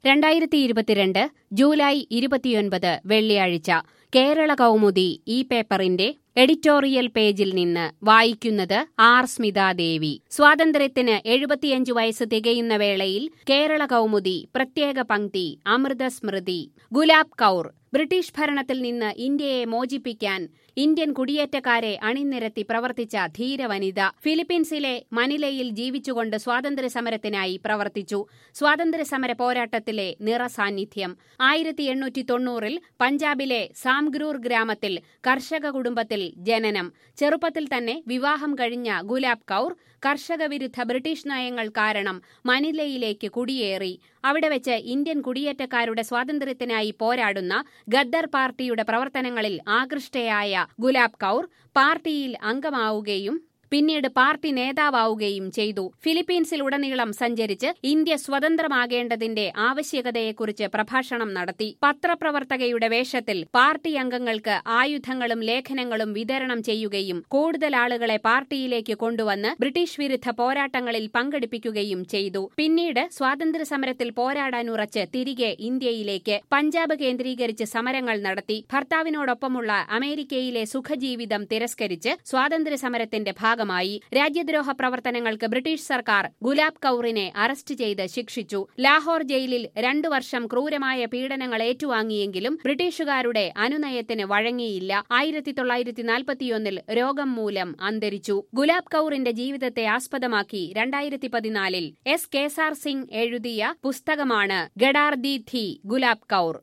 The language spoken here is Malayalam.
രണ്ടായിരത്തി ഇരുപത്തിരണ്ട് ജൂലൈ ഇരുപത്തിയൊൻപത് വെള്ളിയാഴ്ച കേരള കൗമുദി ഈ പേപ്പറിന്റെ എഡിറ്റോറിയൽ പേജിൽ നിന്ന് വായിക്കുന്നത് ആർ സ്മിതാദേവി സ്വാതന്ത്ര്യത്തിന് എഴുപത്തിയഞ്ചു വയസ്സ് തികയുന്ന വേളയിൽ കേരള കൗമുദി പ്രത്യേക പങ്ക്തി അമൃത സ്മൃതി ഗുലാബ് കൌർ ബ്രിട്ടീഷ് ഭരണത്തിൽ നിന്ന് ഇന്ത്യയെ മോചിപ്പിക്കാൻ ഇന്ത്യൻ കുടിയേറ്റക്കാരെ അണിനിരത്തി പ്രവർത്തിച്ച ധീരവനിത ഫിലിപ്പീൻസിലെ മനിലയിൽ ജീവിച്ചുകൊണ്ട് സ്വാതന്ത്ര്യ സമരത്തിനായി പ്രവർത്തിച്ചു സ്വാതന്ത്ര്യ സമര പോരാട്ടത്തിലെ നിറസാന്നിധ്യം ആയിരത്തി എണ്ണൂറ്റി തൊണ്ണൂറിൽ പഞ്ചാബിലെ സാംഗ്രൂർ ഗ്രാമത്തിൽ കർഷക കുടുംബത്തിൽ ജനനം ചെറുപ്പത്തിൽ തന്നെ വിവാഹം കഴിഞ്ഞ ഗുലാബ് കൌർ കർഷക വിരുദ്ധ ബ്രിട്ടീഷ് നയങ്ങൾ കാരണം മനിലയിലേക്ക് കുടിയേറി അവിടെ വെച്ച് ഇന്ത്യൻ കുടിയേറ്റക്കാരുടെ സ്വാതന്ത്ര്യത്തിനായി പോരാടുന്ന ഗദ്ദർ പാർട്ടിയുടെ പ്രവർത്തനങ്ങളിൽ ആകൃഷ്ടയായ ഗുലാബ് കൌർ പാർട്ടിയിൽ അംഗമാവുകയും പിന്നീട് പാർട്ടി നേതാവാവുകയും ചെയ്തു ഫിലിപ്പീൻസിലുടനീളം സഞ്ചരിച്ച് ഇന്ത്യ സ്വതന്ത്രമാകേണ്ടതിന്റെ ആവശ്യകതയെക്കുറിച്ച് പ്രഭാഷണം നടത്തി പത്രപ്രവർത്തകയുടെ വേഷത്തിൽ പാർട്ടി അംഗങ്ങൾക്ക് ആയുധങ്ങളും ലേഖനങ്ങളും വിതരണം ചെയ്യുകയും കൂടുതൽ ആളുകളെ പാർട്ടിയിലേക്ക് കൊണ്ടുവന്ന് ബ്രിട്ടീഷ് വിരുദ്ധ പോരാട്ടങ്ങളിൽ പങ്കെടുപ്പിക്കുകയും ചെയ്തു പിന്നീട് സ്വാതന്ത്ര്യ സമരത്തിൽ പോരാടാനുറച്ച് തിരികെ ഇന്ത്യയിലേക്ക് പഞ്ചാബ് കേന്ദ്രീകരിച്ച് സമരങ്ങൾ നടത്തി ഭർത്താവിനോടൊപ്പമുള്ള അമേരിക്കയിലെ സുഖജീവിതം തിരസ്കരിച്ച് സ്വാതന്ത്ര്യ സമരത്തിന്റെ ഭാഗം ഭാഗമായി രാജ്യദ്രോഹ പ്രവർത്തനങ്ങൾക്ക് ബ്രിട്ടീഷ് സർക്കാർ ഗുലാബ് കൌറിനെ അറസ്റ്റ് ചെയ്ത് ശിക്ഷിച്ചു ലാഹോർ ജയിലിൽ രണ്ടു വർഷം ക്രൂരമായ പീഡനങ്ങൾ ഏറ്റുവാങ്ങിയെങ്കിലും ബ്രിട്ടീഷുകാരുടെ അനുനയത്തിന് വഴങ്ങിയില്ല ആയിരത്തി തൊള്ളായിരത്തി നാൽപ്പത്തിയൊന്നിൽ രോഗം മൂലം അന്തരിച്ചു ഗുലാബ് കൌറിന്റെ ജീവിതത്തെ ആസ്പദമാക്കി രണ്ടായിരത്തി പതിനാലിൽ എസ് കേസാർ സിംഗ് എഴുതിയ പുസ്തകമാണ് ഗഡാർ ദി ധി ഗുലാബ് കൌർ